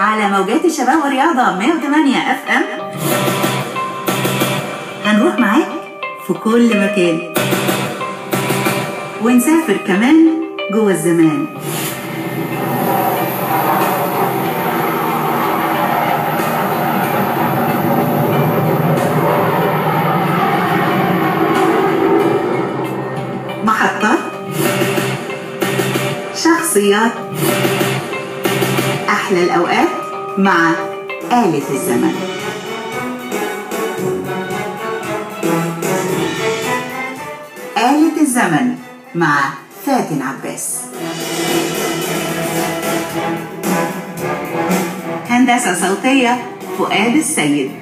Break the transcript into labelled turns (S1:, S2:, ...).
S1: على موجات الشباب والرياضة 108 اف ام هنروح معاك في كل مكان ونسافر كمان جوه الزمان محطات شخصيات أحلى الأوقات مع آلة الزمن آلة الزمن مع فاتن عباس هندسة صوتية فؤاد السيد